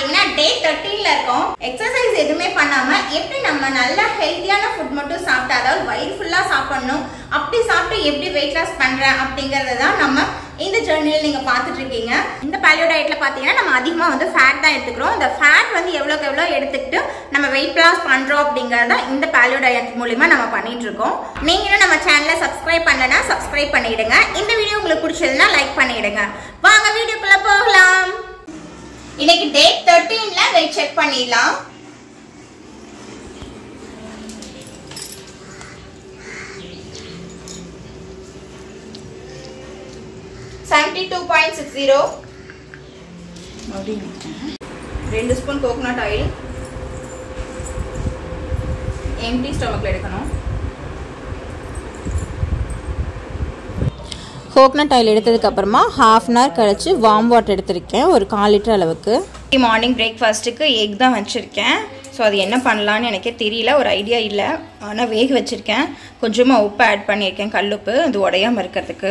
பாத்தீங்கன்னா டே தேர்ட்டீன்ல இருக்கோம் எக்ஸசைஸ் எதுவுமே பண்ணாம எப்படி நம்ம நல்ல ஹெல்த்தியான ஃபுட் மட்டும் சாப்பிட்டா அதாவது வயிறு ஃபுல்லா சாப்பிடணும் அப்படி சாப்பிட்டு எப்படி வெயிட் லாஸ் பண்றேன் அப்படிங்கறத தான் நம்ம இந்த ஜேர்னியில் நீங்க பார்த்துட்டு இருக்கீங்க இந்த பேலியோ டயட்ல பாத்தீங்கன்னா நம்ம அதிகமா வந்து ஃபேட் தான் எடுத்துக்கிறோம் இந்த ஃபேட் வந்து எவ்வளோக்கு எவ்வளோ எடுத்துக்கிட்டு நம்ம வெயிட் லாஸ் பண்றோம் அப்படிங்கறத இந்த பேலியோ டயட் மூலியமா நம்ம பண்ணிட்டு இருக்கோம் நீங்களும் நம்ம சேனலை சப்ஸ்கிரைப் பண்ணலனா சப்ஸ்கிரைப் பண்ணிடுங்க இந்த வீடியோ உங்களுக்கு பிடிச்சதுன்னா லைக் பண்ணிடுங்க வாங்க வீடியோக்குள்ள போகலாம் இன்னைக்கு டே தேர்ட்டீன்ல வெயிட் செக் பண்ணிடலாம் seventy two point six zero ரெண்டு ஸ்பூன் கோகோனட் ஆயில் எம்டி ஸ்டொமக்கில் எடுக்கணும் கோகனட் ஆயில் எடுத்ததுக்கப்புறமா ஹாஃப் அன் ஹவர் கழிச்சு வார்ம் வாட்டர் எடுத்திருக்கேன் ஒரு கால் லிட்டர் அளவுக்கு மார்னிங் பிரேக்ஃபாஸ்ட்டுக்கு எக் தான் வச்சுருக்கேன் ஸோ அது என்ன பண்ணலான்னு எனக்கே தெரியல ஒரு ஐடியா இல்லை ஆனால் வேக வச்சுருக்கேன் கொஞ்சமாக உப்பு ஆட் பண்ணியிருக்கேன் கல்லுப்பு அது உடையாமல் இருக்கிறதுக்கு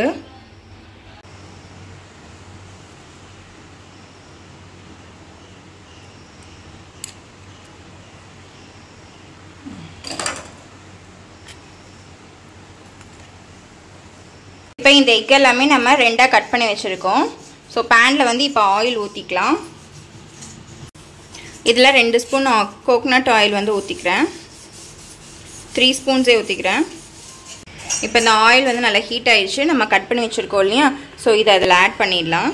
இப்போ இந்த எக் எல்லாமே நம்ம ரெண்டாக கட் பண்ணி வச்சுருக்கோம் ஸோ பேனில் வந்து இப்போ ஆயில் ஊற்றிக்கலாம் இதில் ரெண்டு ஸ்பூன் கோகனட் ஆயில் வந்து ஊற்றிக்கிறேன் த்ரீ ஸ்பூன்ஸே ஊற்றிக்கிறேன் இப்போ இந்த ஆயில் வந்து நல்லா ஹீட் ஆயிடுச்சு நம்ம கட் பண்ணி வச்சுருக்கோம் இல்லையா ஸோ இதை அதில் ஆட் பண்ணிடலாம்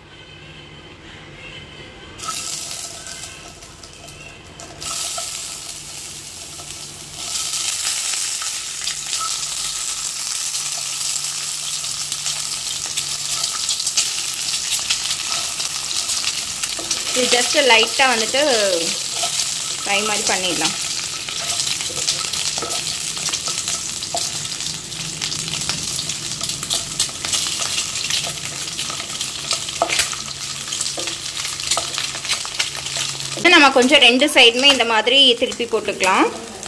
இது ஜஸ்ட்டு லைட்டாக வந்துட்டு ஃப்ரை மாதிரி பண்ணிடலாம் நம்ம கொஞ்சம் ரெண்டு சைடுமே இந்த மாதிரி திருப்பி போட்டுக்கலாம்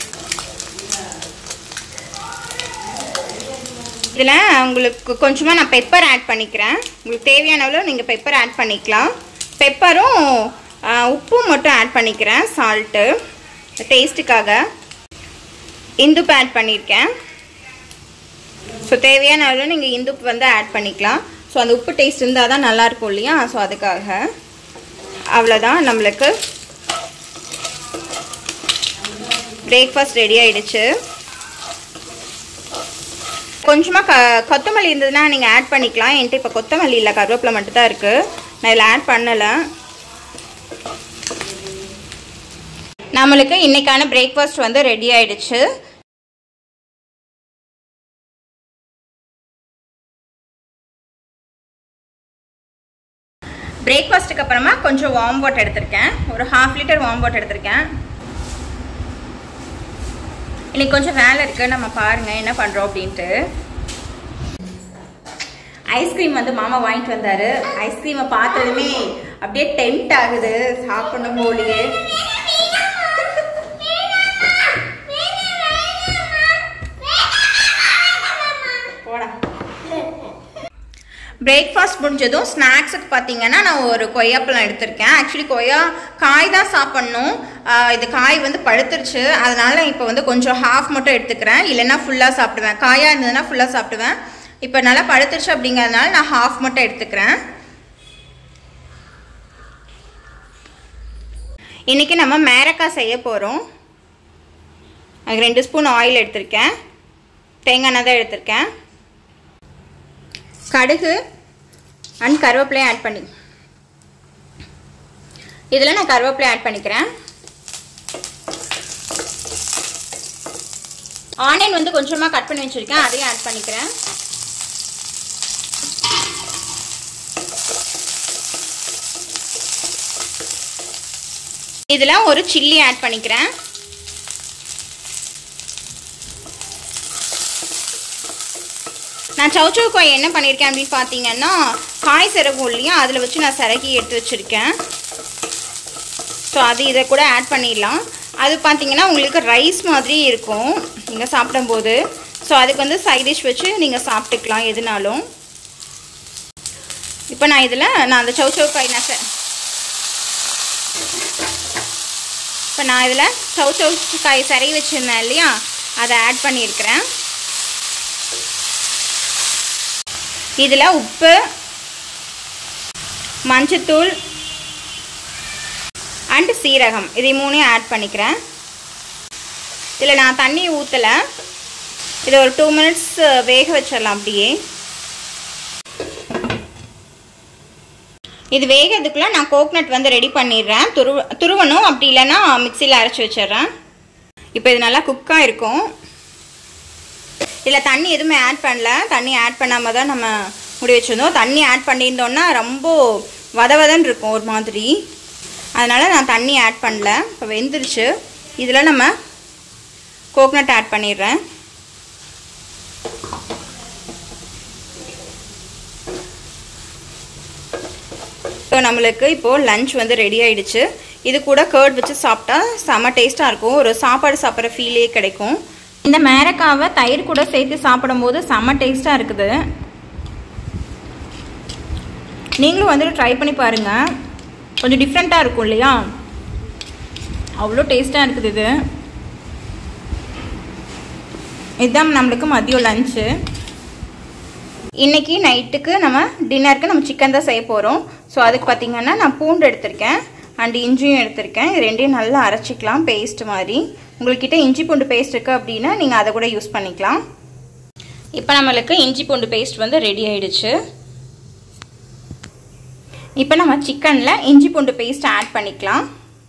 இதில் உங்களுக்கு கொஞ்சமாக நான் பெப்பர் ஆட் பண்ணிக்கிறேன் உங்களுக்கு தேவையான அளவு நீங்கள் பெப்பர் ஆட் பண்ணிக்கலாம் பெப்பரும் உப்பும் மட்டும் ஆட் பண்ணிக்கிறேன் சால்ட்டு டேஸ்ட்டுக்காக இந்துப்பு ஆட் பண்ணியிருக்கேன் ஸோ தேவையான அளவு நீங்கள் இந்துப்பு வந்து ஆட் பண்ணிக்கலாம் ஸோ அந்த உப்பு டேஸ்ட் இருந்தால் தான் நல்லாயிருக்கும் இல்லையா ஸோ அதுக்காக அவ்வளோதான் நம்மளுக்கு பிரேக்ஃபாஸ்ட் ரெடி ஆயிடுச்சு கொஞ்சமாக க கொத்தமல்லி இருந்ததுன்னா நீங்கள் ஆட் பண்ணிக்கலாம் என்கிட்ட இப்போ கொத்தமல்லி இல்லை கருவேப்பிலை மட்டும் தான் இருக்குது நான் இதில் ஆட் பண்ணலை நம்மளுக்கு இன்றைக்கான பிரேக்ஃபாஸ்ட் வந்து ரெடி ஆயிடுச்சு பிரேக்ஃபாஸ்ட்டுக்கு அப்புறமா கொஞ்சம் வார்ம் வாட்டர் எடுத்திருக்கேன் ஒரு ஹாஃப் லிட்டர் வார்ம் வாட்டர் எடுத்திருக்கேன் இன்னைக்கு கொஞ்சம் வேலை இருக்குது நம்ம பாருங்கள் என்ன பண்ணுறோம் அப்படின்ட்டு ஐஸ்கிரீம் வந்து மாமா வாங்கிட்டு வந்தாரு ஐஸ்கிரீமை பார்த்ததுமே அப்படியே டெம்ட் ஆகுது சாப்பிடணும் போலியே போடா பிரேக்ஃபாஸ்ட் முடிஞ்சதும் ஸ்நாக்ஸுக்கு பார்த்தீங்கன்னா நான் ஒரு கொய்யாப்பழம் எடுத்திருக்கேன் ஆக்சுவலி கொய்யா காய் தான் சாப்பிட்ணும் இது காய் வந்து பழுத்துருச்சு அதனால இப்போ வந்து கொஞ்சம் ஹாஃப் மட்டும் எடுத்துக்கிறேன் இல்லைன்னா ஃபுல்லாக சாப்பிடுவேன் காயாக இருந்ததுன்னா ஃபுல்லாக சாப்பிடுவேன் இப்போ நல்லா பழுத்துருச்சு அப்படிங்கிறதுனால நான் ஹாஃப் மட்டும் எடுத்துக்கிறேன் இன்றைக்கி நம்ம மேரக்காய் செய்ய போகிறோம் அதுக்கு ரெண்டு ஸ்பூன் ஆயில் எடுத்திருக்கேன் தேங்காய் எண்ணெய் தான் எடுத்திருக்கேன் கடுகு அண்ட் கருவேப்பிலையும் ஆட் பண்ணி இதில் நான் கருவேப்பிலை ஆட் பண்ணிக்கிறேன் ஆனியன் வந்து கொஞ்சமாக கட் பண்ணி வச்சுருக்கேன் அதையும் ஆட் பண்ணிக்கிறேன் இதில் ஒரு சில்லி ஆட் பண்ணிக்கிறேன் நான் சவுச்சவு காய் என்ன பண்ணியிருக்கேன் அப்படின்னு பார்த்தீங்கன்னா காய் சிறகும் இல்லையா அதில் வச்சு நான் சிறகி எடுத்து வச்சுருக்கேன் ஸோ அது இதை கூட ஆட் பண்ணிடலாம் அது பார்த்தீங்கன்னா உங்களுக்கு ரைஸ் மாதிரி இருக்கும் நீங்கள் சாப்பிடும்போது ஸோ அதுக்கு வந்து சைட் டிஷ் வச்சு நீங்கள் சாப்பிட்டுக்கலாம் எதுனாலும் இப்போ நான் இதில் நான் அந்த சவு சவு காய் நான் இப்போ நான் இதில் சவு சவு காய் சரி வச்சுருந்தேன் இல்லையா அதை ஆட் பண்ணியிருக்கிறேன் இதில் உப்பு மஞ்சத்தூள் அண்டு சீரகம் இதை மூணையும் ஆட் பண்ணிக்கிறேன் இதில் நான் தண்ணி ஊற்றலை இதை ஒரு டூ மினிட்ஸ் வேக வச்சிடலாம் அப்படியே இது வேகிறதுக்குள்ளே நான் கோக்னட் வந்து ரெடி பண்ணிடுறேன் துருவ துருவணும் அப்படி இல்லைன்னா மிக்சியில் அரைச்சி வச்சிடுறேன் இப்போ இது நல்லா குக்காக இருக்கும் இதில் தண்ணி எதுவுமே ஆட் பண்ணல தண்ணி ஆட் பண்ணாமல் தான் நம்ம முடி வச்சுருந்தோம் தண்ணி ஆட் பண்ணியிருந்தோன்னா ரொம்ப வத வதன்னு இருக்கும் ஒரு மாதிரி அதனால் நான் தண்ணி ஆட் பண்ணல இப்போ வெந்துருச்சு இதில் நம்ம கோக்னட் ஆட் பண்ணிடுறேன் ஸோ நம்மளுக்கு இப்போது லஞ்ச் வந்து ரெடி ஆயிடுச்சு இது கூட கேர்ட் வச்சு சாப்பிட்டா செம்ம டேஸ்ட்டாக இருக்கும் ஒரு சாப்பாடு சாப்பிட்ற ஃபீலே கிடைக்கும் இந்த மேரக்காவை தயிர் கூட சேர்த்து சாப்பிடும்போது செம்ம டேஸ்ட்டாக இருக்குது நீங்களும் வந்துட்டு ட்ரை பண்ணி பாருங்கள் கொஞ்சம் டிஃப்ரெண்ட்டாக இருக்கும் இல்லையா அவ்வளோ டேஸ்ட்டாக இருக்குது இது இதுதான் நம்மளுக்கு மதியம் லஞ்சு இன்றைக்கி நைட்டுக்கு நம்ம டின்னருக்கு நம்ம சிக்கன் தான் செய்ய போகிறோம் ஸோ அதுக்கு பார்த்திங்கன்னா நான் பூண்டு எடுத்திருக்கேன் அண்ட் இஞ்சியும் எடுத்திருக்கேன் இது ரெண்டையும் நல்லா அரைச்சிக்கலாம் பேஸ்ட் மாதிரி உங்கள்கிட்ட இஞ்சி பூண்டு பேஸ்ட் இருக்குது அப்படின்னா நீங்கள் அதை கூட யூஸ் பண்ணிக்கலாம் இப்போ நம்மளுக்கு இஞ்சி பூண்டு பேஸ்ட் வந்து ரெடி ஆயிடுச்சு இப்போ நம்ம சிக்கனில் இஞ்சி பூண்டு பேஸ்ட் ஆட் பண்ணிக்கலாம்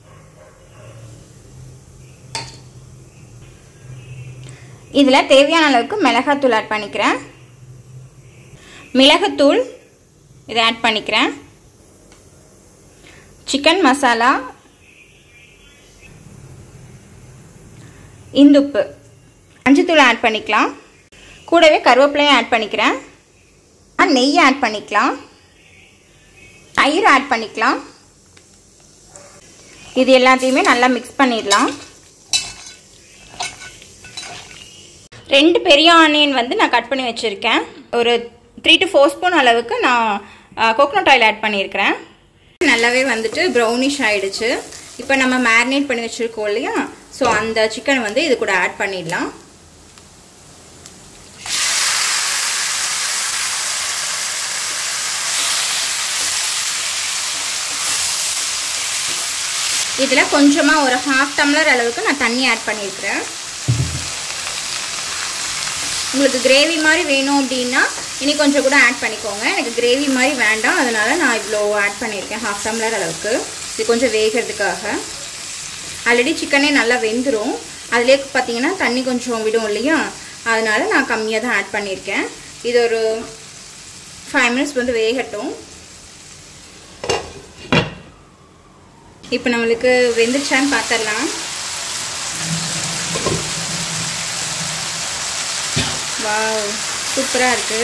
இதில் தேவையான அளவுக்கு மிளகாத்தூள் ஆட் பண்ணிக்கிறேன் மிளகுத்தூள் இதை ஆட் பண்ணிக்கிறேன் சிக்கன் மசாலா இந்துப்பு அஞ்சுத்தூள் ஆட் பண்ணிக்கலாம் கூடவே கருவேப்பிலையும் ஆட் பண்ணிக்கிறேன் நெய் ஆட் பண்ணிக்கலாம் தயிர் ஆட் பண்ணிக்கலாம் இது எல்லாத்தையுமே நல்லா மிக்ஸ் பண்ணிடலாம் ரெண்டு பெரிய ஆனியன் வந்து நான் கட் பண்ணி வச்சுருக்கேன் ஒரு த்ரீ டு ஃபோர் ஸ்பூன் அளவுக்கு நான் கோகோனட் ஆயில் ஆட் பண்ணியிருக்கிறேன் நல்லாவே வந்துட்டு ப்ரௌனிஷ் ஆகிடுச்சு இப்போ நம்ம மேரினேட் பண்ணி வச்சுருக்கோம் இல்லையா ஸோ அந்த சிக்கன் வந்து இது கூட ஆட் பண்ணிடலாம் இதில் கொஞ்சமாக ஒரு ஹாஃப் டம்ளர் அளவுக்கு நான் தண்ணி ஆட் பண்ணியிருக்கிறேன் உங்களுக்கு கிரேவி மாதிரி வேணும் அப்படின்னா இனி கொஞ்சம் கூட ஆட் பண்ணிக்கோங்க எனக்கு கிரேவி மாதிரி வேண்டாம் அதனால் நான் இவ்வளோ ஆட் பண்ணியிருக்கேன் ஹாஃப் டம்ளர் அளவுக்கு இது கொஞ்சம் வேகிறதுக்காக ஆல்ரெடி சிக்கனே நல்லா வெந்துடும் அதிலே பார்த்தீங்கன்னா தண்ணி கொஞ்சம் விடும் இல்லையா அதனால் நான் கம்மியாக தான் ஆட் பண்ணியிருக்கேன் இது ஒரு ஃபைவ் மினிட்ஸ் வந்து வேகட்டும் இப்போ நம்மளுக்கு வெந்துச்சான்னு பார்த்துடலாம் வாவ் சூப்பராக இருக்குது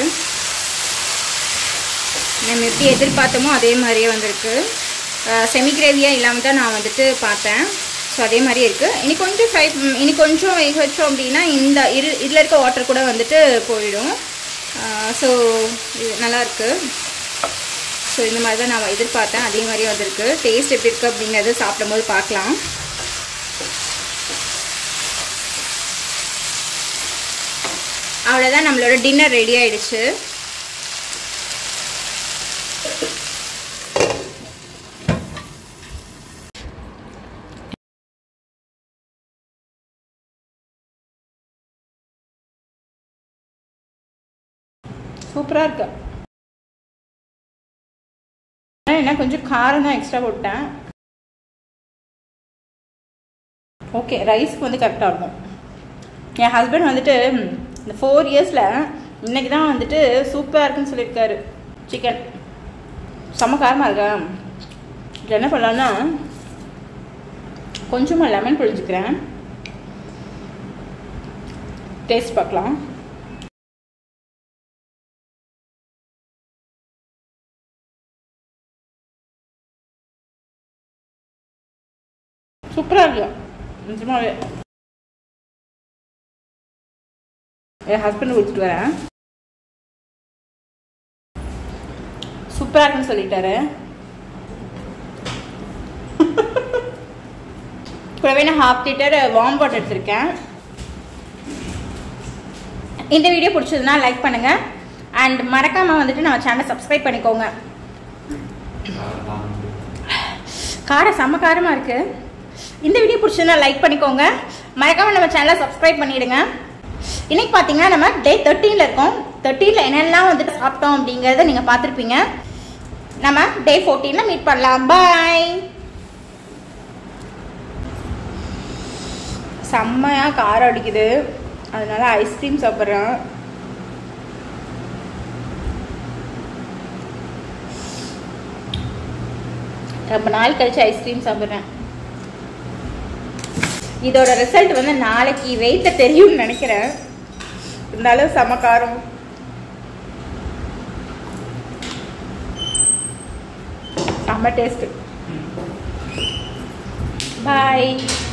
நம்ம எப்படி எதிர்பார்த்தோமோ அதே மாதிரியே வந்திருக்கு செமி கிரேவியாக இல்லாமல் தான் நான் வந்துட்டு பார்த்தேன் ஸோ அதே மாதிரியே இருக்குது இனி கொஞ்சம் ஃப்ரை இனி கொஞ்சம் வேக வச்சோம் அப்படின்னா இந்த இரு இதில் இருக்க வாட்டர் கூட வந்துட்டு போயிடும் ஸோ இது நல்லாயிருக்கு ஸோ இந்த மாதிரி தான் நான் எதிர்பார்த்தேன் அதே மாதிரியே வந்திருக்கு டேஸ்ட் எப்படி இருக்குது அப்படிங்கிறது சாப்பிடும்போது பார்க்கலாம் அவ்வளோதான் நம்மளோட டின்னர் ரெடி ஆயிடுச்சு சூப்பராக இருக்கு என்ன கொஞ்சம் காரம் தான் எக்ஸ்ட்ரா போட்டேன் ஓகே ரைஸ்க்கு வந்து கரெக்டாக இருக்கும் என் ஹஸ்பண்ட் வந்துட்டு இந்த ஃபோர் இயர்ஸில் இன்றைக்கி தான் வந்துட்டு சூப்பராக இருக்குன்னு சொல்லியிருக்காரு சிக்கன் செம்ம காரமாக இருக்கா இது என்ன பண்ணலான்னா கொஞ்சமாக லெமன் புழிஞ்சுக்கிறேன் டேஸ்ட் பார்க்கலாம் சூப்பராக இருக்கு நிஜமாவே என் ஹஸ்பண்ட் கொடுத்துட்டு வரேன் சூப்பராக இருக்குன்னு சொல்லிட்டாரு கூடவே நான் ஹாஃப் லிட்டர் வார்ம் வாட்டர் எடுத்திருக்கேன் இந்த வீடியோ பிடிச்சதுன்னா லைக் பண்ணுங்க அண்ட் மறக்காம வந்துட்டு நம்ம சேனலை சப்ஸ்கிரைப் பண்ணிக்கோங்க காரம் செம்ம காரமாக இருக்கு இந்த வீடியோ பிடிச்சதுன்னா லைக் பண்ணிக்கோங்க மறக்காம நம்ம சேனலை சப்ஸ்கிரைப் பண்ணிடுங்க இன்னைக்கு பார்த்தீங்கன்னா நம்ம டே தேர்ட்டீனில் இருக்கோம் தேர்ட்டீனில் என்னெல்லாம் வந்துட்டு சாப்பிட்டோம் அப்படிங்கிறத நீங்கள் பார்த்துருப்பீங்க நம்ம டே ஃபோர்டீனில் மீட் பண்ணலாம் பாய் செம்மையாக காரம் அடிக்குது அதனால ஐஸ்கிரீம் சாப்பிட்றேன் ரொம்ப நாள் கழிச்சு ஐஸ்கிரீம் சாப்பிட்றேன் இதோட ரிசல்ட் வந்து நாளைக்கு வெயிட்டில் தெரியும்னு நினைக்கிறேன் இருந்தாலும் செம காரம் செம்ம டேஸ்ட்டு பாய்